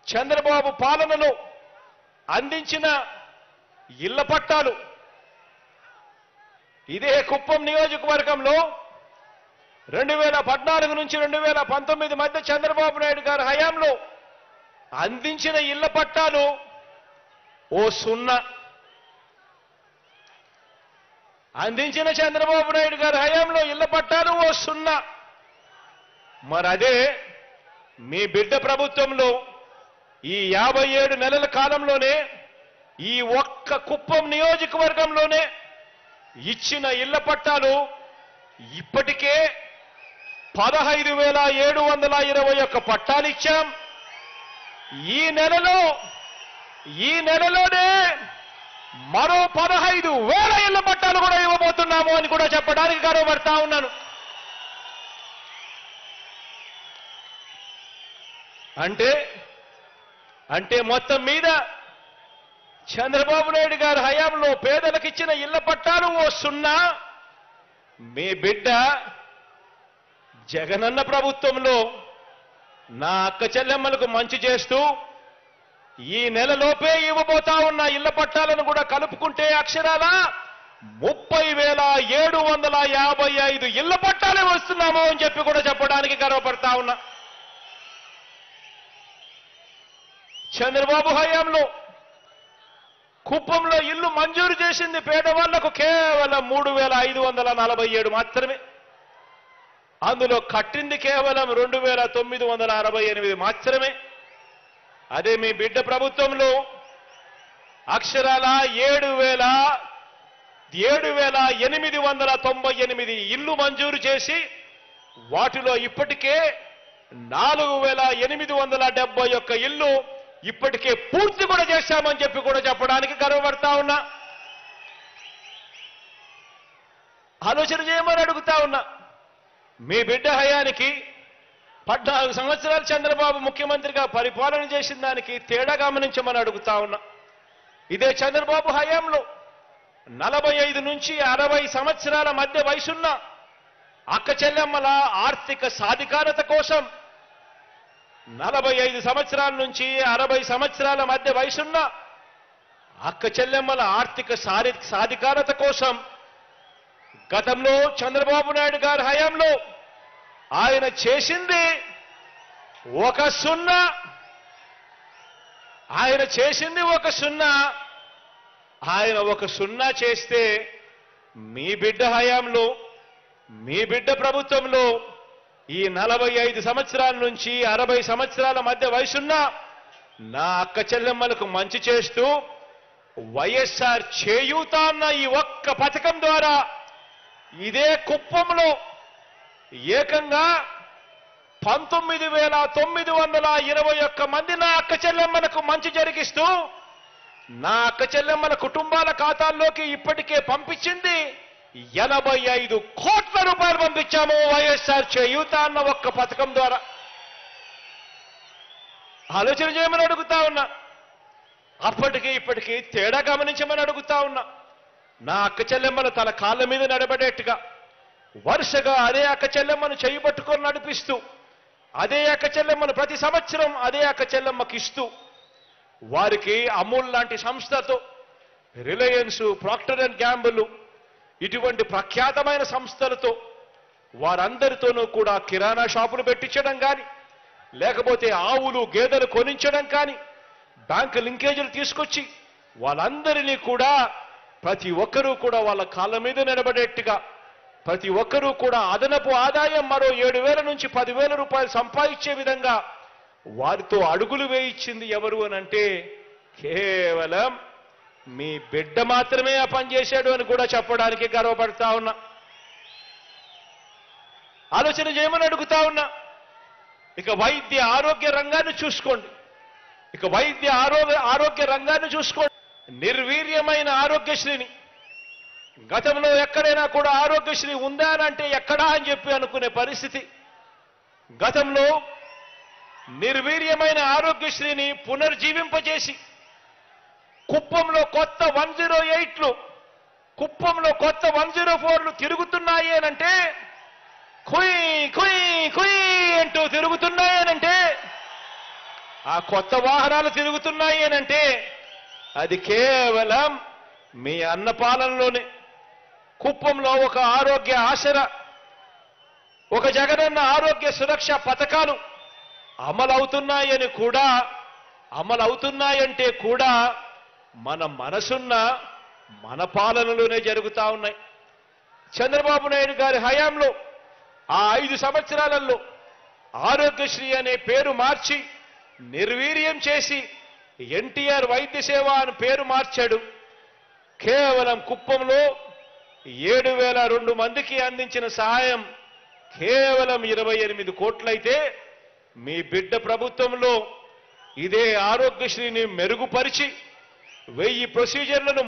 చంద్రబాబు పాలనలో అందించిన ఇళ్ల పట్టాలు ఇదే కుప్పం నియోజకవర్గంలో రెండు వేల పద్నాలుగు నుంచి రెండు వేల పంతొమ్మిది మధ్య చంద్రబాబు నాయుడు గారి హయాంలో అందించిన ఇళ్ల పట్టాలు ఓ సున్నా అందించిన చంద్రబాబు నాయుడు గారి హయాంలో ఇళ్ల పట్టాలు ఓ సున్నా మరి అదే మీ బిడ్డ ప్రభుత్వంలో ఈ యాభై ఏడు నెలల కాలంలోనే ఈ ఒక్క కుప్పం నియోజకవర్గంలోనే ఇచ్చిన ఇళ్ల పట్టాలు ఇప్పటికే పదహైదు వేల ఏడు వందల ఇరవై ఒక్క పట్టాలు ఇచ్చాం ఈ నెలలో ఈ నెలలోనే మరో పదహైదు వేల ఇళ్ల పట్టాలు కూడా ఇవ్వబోతున్నాము అని కూడా చెప్పడానికి గర్వపడతా ఉన్నాను అంటే అంటే మొత్తం మీద చంద్రబాబు నాయుడు గారి హయాంలో పేదలకు ఇచ్చిన ఇళ్ల పట్టాలు ఓ సున్నా మీ బిడ్డ జగనన్న ప్రభుత్వంలో నా అక్క చెల్లెమ్మలకు మంచి చేస్తూ ఈ నెలలోపే ఇవ్వబోతా ఉన్న ఇళ్ల పట్టాలను కూడా కలుపుకుంటే అక్షరాల ముప్పై వేల ఏడు వందల యాభై ఐదు ఇళ్ల పట్టాలే వస్తున్నాము అని చెప్పి కూడా చెప్పడానికి గర్వపడతా ఉన్నా చంద్రబాబు హయాంలో కుప్పంలో ఇల్లు మంజూరు చేసింది పేదవాళ్లకు కేవలం మూడు వేల ఐదు వందల నలభై ఏడు మాత్రమే అందులో కట్టింది కేవలం రెండు వేల తొమ్మిది వందల అరవై ఎనిమిది మాత్రమే అదే మీ బిడ్డ ప్రభుత్వంలో అక్షరాల ఏడు వేల ఏడు వేల ఎనిమిది వందల తొంభై ఎనిమిది ఇల్లు మంజూరు చేసి వాటిలో ఇప్పటికే నాలుగు వేల ఎనిమిది వందల డెబ్బై ఒక్క ఇల్లు ఇప్పటికే పూర్తి కూడా చేశామని చెప్పి కూడా చెప్పడానికి గర్వపడతా ఉన్నా ఆలోచన చేయమని అడుగుతా ఉన్నా మీ బిడ్డ హయానికి పద్నాలుగు సంవత్సరాలు చంద్రబాబు ముఖ్యమంత్రిగా పరిపాలన చేసిన దానికి తేడా గమనించమని అడుగుతా ఉన్నా ఇదే చంద్రబాబు హయాంలో నలభై ఐదు నుంచి అరవై సంవత్సరాల మధ్య వయసున్న అక్క చెల్లెమ్మల ఆర్థిక సాధికారత కోసం నలభై ఐదు సంవత్సరాల నుంచి అరవై సంవత్సరాల మధ్య వయసున్న అక్క చెల్లెమ్మల ఆర్థిక సారి సాధికారత కోసం గతంలో చంద్రబాబు నాయుడు గారి హయాంలో ఆయన చేసింది ఒక సున్నా ఆయన చేసింది ఒక సున్నా ఆయన ఒక సున్నా చేస్తే మీ బిడ్డ హయాంలో మీ బిడ్డ ప్రభుత్వంలో ఈ నలభై ఐదు సంవత్సరాల నుంచి అరవై సంవత్సరాల మధ్య వయసున్న నా అక్క చెల్లెమ్మలకు మంచి చేస్తూ వైఎస్ఆర్ చేయూత అన్న ఈ ఒక్క పథకం ద్వారా ఇదే కుప్పంలో ఏకంగా పంతొమ్మిది వేల తొమ్మిది వందల ఇరవై ఒక్క మంది నా అక్క చెల్లెమ్మలకు మంచి జరిగిస్తూ నా అక్క చెల్లెమ్మల కుటుంబాల ఖాతాల్లోకి ఇప్పటికే పంపించింది ఎనభై ఐదు కోట్ల రూపాయలు పంపించాము వైఎస్ఆర్ చేయూత అన్న ఒక్క పథకం ద్వారా ఆలోచన చేయమని అడుగుతా ఉన్నా అప్పటికి ఇప్పటికీ తేడా గమనించమని అడుగుతా ఉన్నా నా అక్క చెల్లెమ్మలు తన కాళ్ళ మీద నడబడేట్టుగా వరుసగా అదే అక్క చెల్లెమ్మను చేయి పట్టుకొని నడిపిస్తూ అదే అక్క చెల్లెమ్మను ప్రతి సంవత్సరం అదే అక్క చెల్లెమ్మకి ఇస్తూ వారికి అమూల్ లాంటి సంస్థతో రిలయన్స్ ప్రాక్టర్ అండ్ గ్యాంబుల్ ఇటువంటి ప్రఖ్యాతమైన సంస్థలతో వారందరితోనూ కూడా కిరాణా షాపులు పెట్టించడం కానీ లేకపోతే ఆవులు గేదెలు కొనించడం కానీ బ్యాంకు లింకేజీలు తీసుకొచ్చి వాళ్ళందరినీ కూడా ప్రతి ఒక్కరూ కూడా వాళ్ళ కాళ్ళ మీద నిలబడేట్టుగా ప్రతి ఒక్కరూ కూడా అదనపు ఆదాయం మరో ఏడు వేల నుంచి పదివేల రూపాయలు సంపాదించే విధంగా వారితో అడుగులు వేయించింది ఎవరు అని అంటే కేవలం మీ బిడ్డ మాత్రమే ఆ పని చేశాడు అని కూడా చెప్పడానికి గర్వపడతా ఉన్నా ఆలోచన చేయమని అడుగుతా ఉన్నా ఇక వైద్య ఆరోగ్య రంగాన్ని చూసుకోండి ఇక వైద్య ఆరోగ్య ఆరోగ్య రంగాన్ని చూసుకోండి నిర్వీర్యమైన ఆరోగ్యశ్రీని గతంలో ఎక్కడైనా కూడా ఆరోగ్యశ్రీ ఉందా అని అంటే ఎక్కడా అని చెప్పి అనుకునే పరిస్థితి గతంలో నిర్వీర్యమైన ఆరోగ్యశ్రీని పునర్జీవింపజేసి కుప్పంలో కొత్త వన్ జీరో ఎయిట్లు కుప్పంలో కొత్త వన్ జీరో ఫోర్లు తిరుగుతున్నాయి అనంటే కుయ్ కుయ్ కుయ్ అంటూ తిరుగుతున్నాయి అనంటే ఆ కొత్త వాహనాలు తిరుగుతున్నాయి అనంటే అది కేవలం మీ అన్న పాలనలోనే కుప్పంలో ఒక ఆరోగ్య ఆసర ఒక జగనన్న ఆరోగ్య సురక్ష పథకాలు అమలవుతున్నాయని కూడా అమలవుతున్నాయంటే కూడా మన మనసున్న మన పాలనలోనే జరుగుతా ఉన్నాయి చంద్రబాబు నాయుడు గారి హయాంలో ఆ ఐదు సంవత్సరాలలో ఆరోగ్యశ్రీ అనే పేరు మార్చి నిర్వీర్యం చేసి ఎన్టీఆర్ వైద్య సేవ అని పేరు మార్చాడు కేవలం కుప్పంలో ఏడు వేల రెండు మందికి అందించిన సహాయం కేవలం ఇరవై ఎనిమిది కోట్లయితే మీ బిడ్డ ప్రభుత్వంలో ఇదే ఆరోగ్యశ్రీని మెరుగుపరిచి వెయ్యి ప్రొసీజర్లను